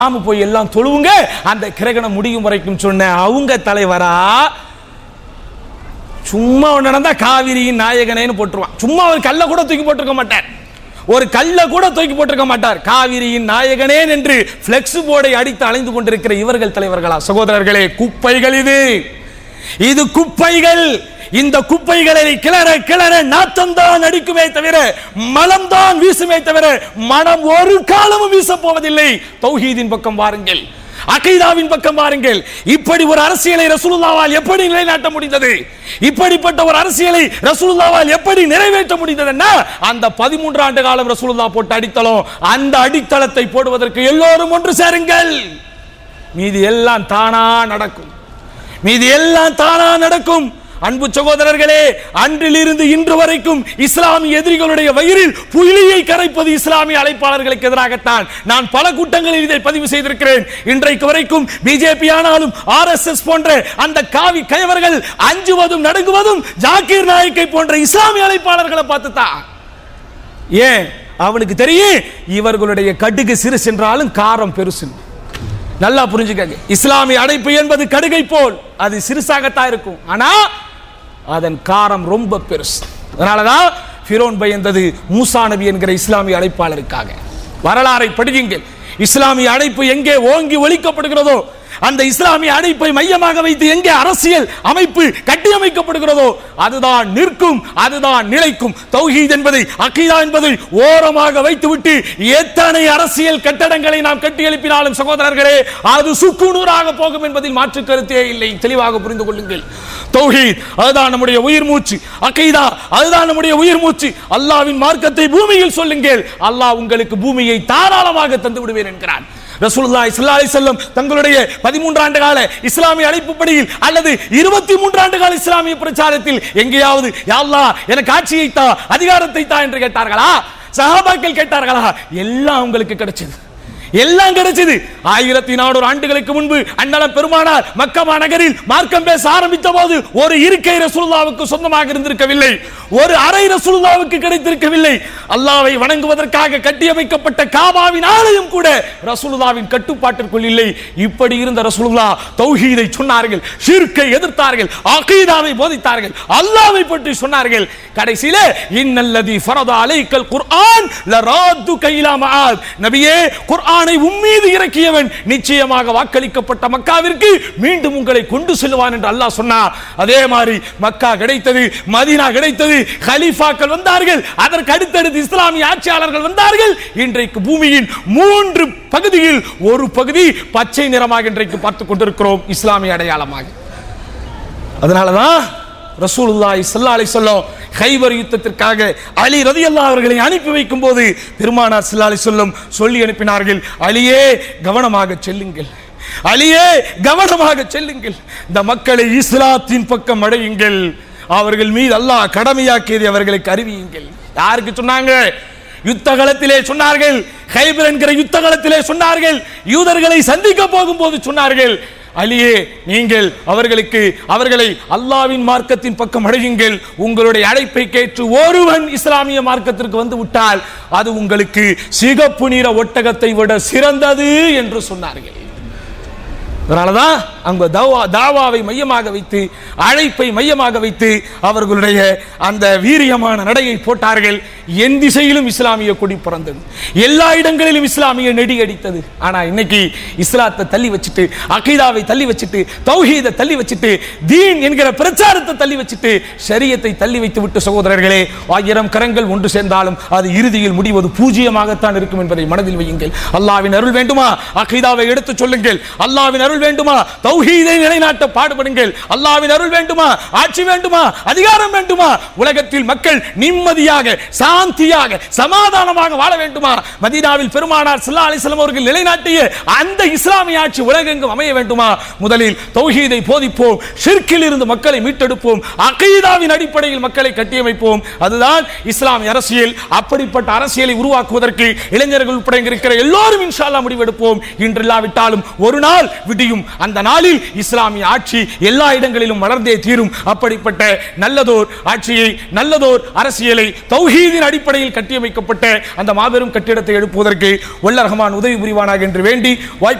நாம போய் எல்லாம் தொழுவுங்க அந்த கிரகணம் முடியும் வரைக்கும் சொன்ன அவங்க தலைவரா சும்மா ஒண்ணு நடந்தா காவிரியின் நாயகனேன்னு போட்டுருவான் சும்மா ஒரு கல்ல கூட தூக்கி போட்டிருக்க மாட்டார் ஒரு கல்ல கூட தூக்கி போட்டிருக்க மாட்டார் காவிரியின் நாயகனேன் என்று பிளெக்ஸ் போர்டை அடித்து அலைந்து கொண்டிருக்கிற இவர்கள் தலைவர்களா சகோதரர்களே குப்பைகள் இது இது குப்பைகள் இந்த குப்பைகளை கிளற கிளற நாத்தம்தான் அடிக்குமே தவிர மலம்தான் வீசுமே தவிர மனம் ஒரு காலமும் வீச போவதில்லை தௌஹீதின் பக்கம் வாருங்கள் அகைதாவின் பக்கம் பாருங்கள் இப்படி ஒரு அரசியலை ரசூலுல்லாவால் எப்படி நிலைநாட்ட முடிந்தது இப்படிப்பட்ட ஒரு அரசியலை ரசூலுல்லாவால் எப்படி நிறைவேற்ற முடிந்ததுன்னா அந்த பதிமூன்று ஆண்டு காலம் ரசூலுல்லா போட்ட அடித்தளம் அந்த அடித்தளத்தை போடுவதற்கு எல்லோரும் ஒன்று சேருங்கள் மீதி எல்லாம் தானா நடக்கும் மீதி எல்லாம் தானா நடக்கும் அன்பு சகோதரர்களே அன்றிலிருந்து இன்று வரைக்கும் இஸ்லாமிய எதிரிகளுடைய வயிறில் புலியை கரைப்பது இஸ்லாமிய அழைப்பாளர்களுக்கு எதிராகத்தான் நான் பல கூட்டங்களில் இதை பதிவு செய்திருக்கிறேன் இன்றைக்கு வரைக்கும் பிஜேபி ஆனாலும் ஆர்எஸ்எஸ் போன்ற அந்த காவி கயவர்கள் அஞ்சுவதும் நடுங்குவதும் ஜாக்கீர் நாயக்கை போன்ற இஸ்லாமிய அழைப்பாளர்களை பார்த்து தான் ஏன் அவனுக்கு தெரியும் இவர்களுடைய கடுகு சிறு சென்றாலும் காரம் பெருசு நல்லா புரிஞ்சுக்கங்க இஸ்லாமிய அடைப்பு என்பது கடுகை போல் அது சிறுசாகத்தான் இருக்கும் ஆனா அதன் காரம் ரொம்ப பெருசு அதனாலதான் ஃபிரோன் பயந்தது மூசா நபி என்கிற இஸ்லாமிய அழைப்பாளருக்காக வரலாறை படியுங்கள் இஸ்லாமிய அழைப்பு எங்கே ஓங்கி ஒழிக்கப்படுகிறதோ அந்த இஸ்லாமிய அழைப்பை மையமாக வைத்து எங்கே அரசியல் அமைப்பு கட்டியமைக்கப்படுகிறதோ அதுதான் நிற்கும் அதுதான் நிலைக்கும் தௌஹீத் என்பதை அகீதா என்பதை ஓரமாக வைத்துவிட்டு எத்தனை அரசியல் கட்டடங்களை நாம் கட்டி எழுப்பினாலும் சகோதரர்களே அது சுக்குநூறாக போகும் என்பதில் மாற்று கருத்தே இல்லை தெளிவாக புரிந்து கொள்ளுங்கள் தௌஹீத் அதுதான் நம்முடைய உயிர் மூச்சு அகீதா அதுதான் நம்முடைய உயிர் மூச்சு அல்லாவின் மார்க்கத்தை பூமியில் சொல்லுங்கள் அல்லாஹ் உங்களுக்கு பூமியை தாராளமாக தந்து விடுவேன் என்கிறான் ரசூலுல்லாஹி ஸல்லல்லாஹு அலைஹி வஸல்லம் தங்களுடைய 13 ஆண்டு கால இஸ்லாமிய அழைப்புப்படியில் அல்லது 23 ஆண்டு கால இஸ்லாமிய பிரச்சாரத்தில் எங்கேயாவது யா அல்லாஹ் எனக்கு ஆட்சியை தா அதிகாரத்தை தா என்று கேட்டார்களா சஹாபாக்கள் கேட்டார்களா எல்லாம் உங்களுக்கு கிடைச்சது எல்லாம் கிடைச்சது ஆயிரத்தி நானூறு ஆண்டுகளுக்கு முன்பு அண்ணலம் பெருமானார் மக்கமா நகரில் மார்க்கம் பேச ஆரம்பித்த போது ஒரு இருக்கை ரசூலுல்லாவுக்கு சொந்தமாக இருந்திருக்கவில்லை ஒரு அறை ரசூலுல்லாவுக்கு கிடைத்திருக்கவில்லை அல்லாவை வணங்குவதற்காக கட்டியமைக்கப்பட்ட காபாவின் ஆலயம் கூட ரசூலுல்லாவின் கட்டுப்பாட்டிற்குள் இல்லை இப்படி இருந்த ரசூலுல்லா தௌஹீதை சொன்னார்கள் ஷிர்க்கை எதிர்த்தார்கள் அகீதாவை போதித்தார்கள் அல்லாவை பற்றி சொன்னார்கள் கடைசியில இன்னல்லதி ஃபரத அலைக்கல் குர்ஆன் லராது கைலா மஆத் நபியே குர்ஆனை உம்மீது இறக்கியவன் நிச்சயமாக வாக்களிக்கப்பட்ட மக்காவிற்கு மீண்டும் உங்களை கொண்டு செல்வான் என்று அல்லாஹ் சொன்னார் அதே மாதிரி மக்கா கிடைத்தது மதீனா கிடைத்தது கலீஃபாக்கள் வந்தார்கள் அதற்கு அடுத்தடுத்து இஸ்லாமிய ஆட்சியாளர்கள் வந்தார்கள் இன்றைக்கு பூமியின் மூன்று பகுதியில் ஒரு பகுதி பச்சை நிறமாக இன்றைக்கு பார்த்துக் கொண்டிருக்கிறோம் இஸ்லாமிய அடையாளமாக அதனாலதான் ரசூலுல்லாஹி ஸல்லல்லாஹு அலைஹி வஸல்லம் கைபர் யுத்தத்திற்காக அலி ரலியல்லாஹு அவர்களை அனுப்பி வைக்கும் போது பெருமானார் ஸல்லல்லாஹு அலைஹி வஸல்லம் சொல்லி அனுப்பினார்கள் அலியே கவனமாக செல்லுங்கள் அலியே கவனமாக செல்லுங்கள் இந்த மக்களை இஸ்லாத்தின் பக்கம் அடையுங்கள் அவர்கள் மீது அல்லாஹ் கடமையாக்கியதை அவர்களுக்கு அறிவியுங்கள் யாருக்கு சொன்னாங்க யுத்த களத்திலே சொன்னார்கள் ஹைபர் என்கிற யுத்த களத்திலே சொன்னார்கள் யூதர்களை சந்திக்க போகும்போது சொன்னார்கள் அலியே நீங்கள் அவர்களுக்கு அவர்களை அல்லாவின் மார்க்கத்தின் பக்கம் அடையுங்கள் உங்களுடைய அழைப்பை கேட்டு ஒருவன் இஸ்லாமிய மார்க்கத்திற்கு வந்து விட்டால் அது உங்களுக்கு சிகப்பு நிற ஒட்டகத்தை விட சிறந்தது என்று சொன்னார்கள் அதனாலதான் அங்க தவா தாவாவை மையமாக வைத்து அழைப்பை மையமாக வைத்து அவர்களுடைய அந்த வீரியமான நடையை போட்டார்கள் என் திசையிலும் இஸ்லாமிய கொடி பறந்தது எல்லா இடங்களிலும் இஸ்லாமிய நெடி அடித்தது ஆனா இன்னைக்கு இஸ்லாத்தை தள்ளி வச்சுட்டு அகீதாவை தள்ளி வச்சுட்டு தௌஹீதை தள்ளி வச்சுட்டு தீன் என்கிற பிரச்சாரத்தை தள்ளி வச்சுட்டு ஷரியத்தை தள்ளி வைத்து விட்டு சகோதரர்களே ஆயிரம் கரங்கள் ஒன்று சேர்ந்தாலும் அது இறுதியில் முடிவது பூஜ்ஜியமாகத்தான் இருக்கும் என்பதை மனதில் வையுங்கள் அல்லாவின் அருள் வேண்டுமா அகீதாவை எடுத்து சொல்லுங்கள் அல்லாவின் அருள் வேண்டுமா தௌஹீதை நிலைநாட்ட பாடுபடுங்கள் அல்லாவின் அருள் வேண்டுமா ஆட்சி வேண்டுமா அதிகாரம் வேண்டுமா உலகத்தில் மக்கள் நிம்மதியாக சாந்தியாக சமாதானமாக வாழ வேண்டுமா மதீனாவில் பெருமானார் ஸல்லல்லாஹு அலைஹி வஸல்லம் அவர்கள் நிலைநாட்டிய அந்த இஸ்லாமிய ஆட்சி உலகெங்கும் அமைய வேண்டுமா முதலில் தௌஹீதை போதிப்போம் ஷிர்கில் இருந்து மக்களை மீட்டெடுப்போம் அகீதாவின் அடிப்படையில் மக்களை கட்டியமைப்போம் அதுதான் இஸ்லாமிய அரசியல் அப்படிப்பட்ட அரசியலை உருவாக்குவதற்கு இளைஞர்கள் உட்பட இங்க இருக்கிற எல்லோரும் இன்ஷா அல்லாஹ் முடிவெடுப்போம் இன்று இல்லாவிட்டாலும் ஒரு நாள் விடியும் அந்த நாளில் இஸ்லாமிய ஆட்சி எல்லா இடங்களிலும் வளர்ந்தே தீரும் அப்படிப்பட்ட நல்லதோர் ஆட்சியை நல்லதோர் அரசியலை தௌஹீதின் ஈமானின் அடிப்படையில் கட்டியமைக்கப்பட்ட அந்த மாபெரும் கட்டிடத்தை எழுப்புவதற்கு வல்ல ரஹ்மான் உதவி புரிவானாக என்று வேண்டி வாய்ப்பு